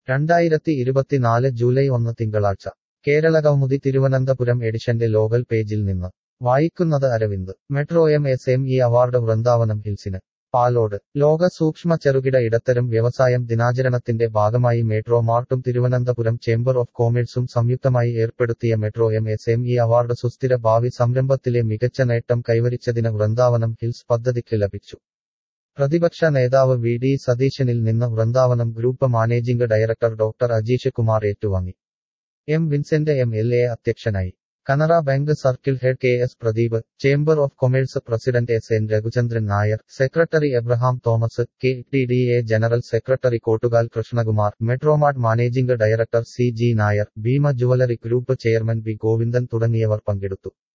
രണ്ടായിരത്തി ഇരുപത്തിനാല് ജൂലൈ ഒന്ന് തിങ്കളാഴ്ച കേരളകൗമുദി തിരുവനന്തപുരം എഡിഷന്റെ ലോകൽ പേജിൽ നിന്ന് വായിക്കുന്നത് Aravind Metro M S M E award Vrindavanam ഹിൽസിന് പാലോട് ലോക സൂക്ഷ്മ ചെറുകിട ഇടത്തരം വ്യവസായം ദിനാചരണത്തിന്റെ ഭാഗമായി മെട്രോ മാർട്ടും തിരുവനന്തപുരം ചേംബർ ഓഫ് കോമേഴ്സും സംയുക്തമായി ഏർപ്പെടുത്തിയ Metro M S M E award സുസ്ഥിര ഭാവി സംരംഭത്തിലെ മികച്ച നേട്ടം കൈവരിച്ചതിന് വൃന്ദാവനം ഹിൽസ് പദ്ധതിക്ക് ലഭിച്ചു പ്രതിപക്ഷ നേതാവ് വി ഡി സതീശനിൽ നിന്ന് Vrindavanam group managing director doctor Ajeesh Kumar ഏറ്റുവാങ്ങി M Vincent M L A അധ്യക്ഷനായി Canara bank circle head K S Pradeep chamber of commerce president S N Raghuchandran Nair secretary Abraham Thomas K T D A general secretary Kottukal Krishnakumar Metro Mart managing director C G Nair Bhima jewellery group chairman B Govindan തുടങ്ങിയവർ പങ്കെടുത്തു